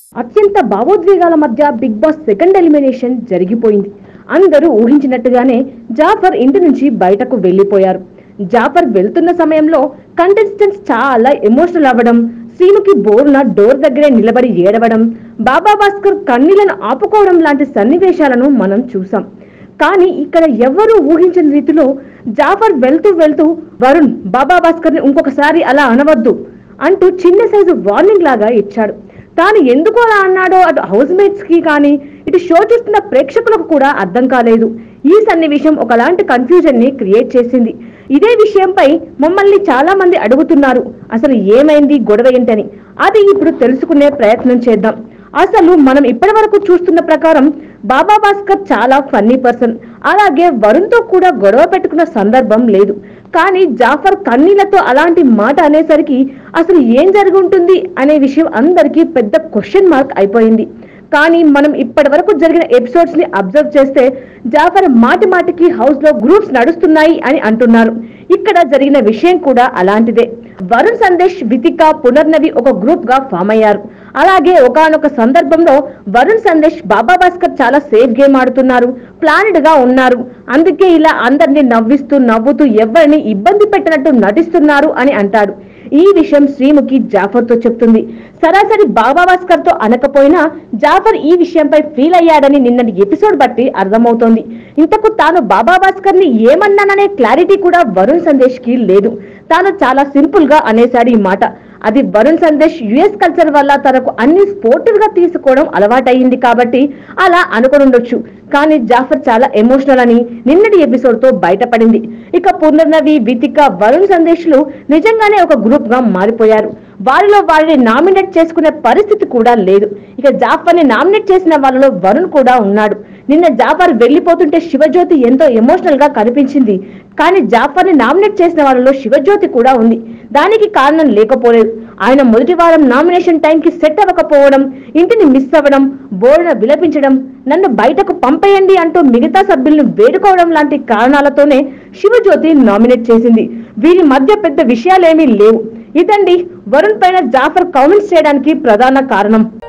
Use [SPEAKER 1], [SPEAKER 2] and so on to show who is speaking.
[SPEAKER 1] అత్యంత భావోద్వేగాల మధ్య బిగ్ బాస్ సెకండ్ ఎలిమినేషన్ జరిగిపోయింది అందరూ ఊహించినట్టుగానే జాఫర్ ఇంటి నుంచి బయటకు వెళ్లిపోయారు జాఫర్ వెళ్తున్న సమయంలో కంటెస్టెంట్స్ చాలా ఎమోషనల్ అవ్వడం శ్రీముఖి బోర్న డోర్ దగ్గరే నిలబడి ఏడవడం బాబా భాస్కర్ కన్నీళ్లను ఆపుకోవడం లాంటి సన్నివేశాలను మనం చూసాం కానీ ఇక్కడ ఎవరూ ఊహించని రీతిలో జాఫర్ వెళ్తూ వెళ్తూ వరుణ్ బాబా భాస్కర్ ని ఇంకొకసారి అలా అనవద్దు అంటూ చిన్న సైజు వార్నింగ్ లాగా ఇచ్చాడు తాను ఎందుకు అలా అన్నాడో అటు హౌస్ మేట్స్ కి కానీ ఇటు షో చూస్తున్న ప్రేక్షకులకు కూడా అర్థం కాలేదు ఈ సన్నివేశం ఒకలాంటి కన్ఫ్యూజన్ ని క్రియేట్ చేసింది ఇదే విషయంపై మమ్మల్ని చాలా మంది అడుగుతున్నారు అసలు ఏమైంది గొడవ ఏంటని అది ఇప్పుడు తెలుసుకునే ప్రయత్నం చేద్దాం అసలు మనం ఇప్పటి వరకు చూస్తున్న ప్రకారం బాబా భాస్కర్ చాలా ఫన్నీ పర్సన్ అలాగే వరుణ్ తో కూడా గొడవ పెట్టుకున్న సందర్భం లేదు కానీ జాఫర్ కన్నీళ్లతో అలాంటి మాట అనేసరికి అసలు ఏం జరిగి ఉంటుంది అనే విషయం అందరికీ పెద్ద క్వశ్చన్ మార్క్ అయిపోయింది కానీ మనం ఇప్పటి వరకు జరిగిన ఎపిసోడ్స్ ని అబ్జర్వ్ చేస్తే జాఫర్ మాటి మాటికి హౌస్ లో గ్రూప్స్ నడుస్తున్నాయి అని అంటున్నారు ఇక్కడ జరిగిన విషయం కూడా అలాంటిదే వరుణ్ సందేశ్ వితిక పునర్నవి ఒక గ్రూప్ గా ఫామ్ అయ్యారు అలాగే ఒకానొక సందర్భంలో వరుణ్ సందేశ్ బాబా భాస్కర్ చాలా సేఫ్ గేమ్ ఆడుతున్నారు ప్లానెడ్ గా ఉన్నారు అందుకే ఇలా అందరినీ నవ్విస్తూ నవ్వుతూ ఎవరిని ఇబ్బంది పెట్టినట్టు నటిస్తున్నారు అని అంటాడు ఈ విషయం శ్రీముఖి జాఫర్ తో చెప్తుంది సరాసరి బాబా భాస్కర్ తో అనకపోయినా జాఫర్ ఈ విషయంపై ఫీల్ అయ్యాడని నిన్నటి ఎపిసోడ్ బట్టి అర్థమవుతోంది ఇంతకు తాను బాబా భాస్కర్ ని ఏమన్నాననే క్లారిటీ కూడా వరుణ్ సందేశ్ కి లేదు తాను చాలా సింపుల్ గా అనేశాడు ఈ మాట అది వరుణ్ సందేశ్ యుఎస్ కల్చర్ వల్ల తనకు అన్ని స్పోర్టివ్ గా తీసుకోవడం అలవాటయ్యింది కాబట్టి అలా అనుకునుండొచ్చు కానీ జాఫర్ చాలా ఎమోషనల్ అని నిన్నటి ఎపిసోడ్ తో బయటపడింది ఇక పునర్నవి వితిక వరుణ్ సందేశ్లు నిజంగానే ఒక గ్రూప్ గా మారిపోయారు వారిలో వారిని నామినేట్ చేసుకునే పరిస్థితి కూడా లేదు ఇక జాఫర్ ని నామినేట్ చేసిన వాళ్ళలో వరుణ్ కూడా ఉన్నాడు నిన్న జాఫర్ వెళ్లిపోతుంటే శివజ్యోతి ఎంతో ఎమోషనల్ గా కనిపించింది కానీ జాఫర్ ని నామినేట్ చేసిన వాళ్ళలో శివజ్యోతి కూడా ఉంది దానికి కారణం లేకపోలేదు ఆయన మొదటి వారం నామినేషన్ టైం కి సెట్ అవ్వకపోవడం ఇంటిని మిస్ అవ్వడం బోర్డున విలపించడం నన్ను బయటకు పంపేయండి అంటూ మిగతా సభ్యులను వేడుకోవడం లాంటి కారణాలతోనే శివజ్యోతి నామినేట్ చేసింది వీరి మధ్య పెద్ద విషయాలేమీ లేవు ఇదండి వరుణ్ పైన జాఫర్ కామెంట్స్ చేయడానికి ప్రధాన కారణం